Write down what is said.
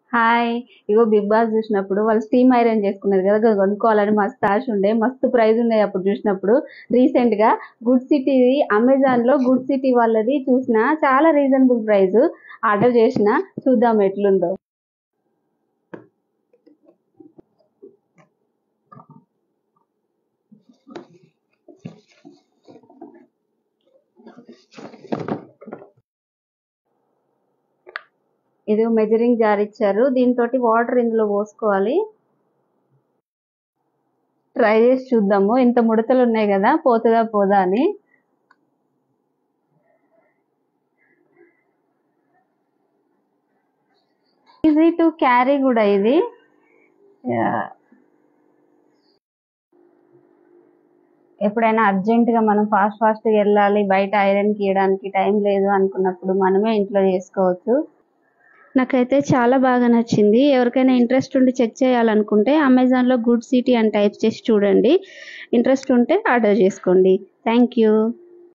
hi ఇగో big boss చూసినప్పుడు వాళ్ళు steam iron చేసుకున్నారు కదా అది కొనుక్కోవాలని మస్తు ఆశ ఉండే మస్తు ప్రైస్ ఉన్నాయి అప్పుడు చూసినప్పుడు రీసెంట్ గా గుడ్ సిటీ అమెజాన్ లో గుడ్ సిటీ వాళ్ళది చూసిన చాలా రీజనబుల్ ప్రైస్ ఆర్డర్ చేసిన చూద్దాం ఎట్లుందో ఇది మెజరింగ్ జార్ ఇచ్చారు దీంతో వాటర్ ఇందులో పోసుకోవాలి ట్రై చేసి చూద్దాము ఇంత ముడతలు ఉన్నాయి కదా పోతుందా పోదా అని ఈజీ టు క్యారీ కూడా ఇది ఎప్పుడైనా అర్జెంటుగా మనం ఫాస్ట్ ఫాస్ట్గా వెళ్ళాలి బయట ఐరన్ గీయడానికి టైం లేదు అనుకున్నప్పుడు మనమే ఇంట్లో చేసుకోవచ్చు నాకైతే చాలా బాగా నచ్చింది ఎవరికైనా ఇంట్రెస్ట్ ఉండి చెక్ చేయాలనుకుంటే అమెజాన్లో గుడ్ సిటీ అని టైప్ చేసి చూడండి ఇంట్రెస్ట్ ఉంటే ఆర్డర్ చేసుకోండి థ్యాంక్ యూ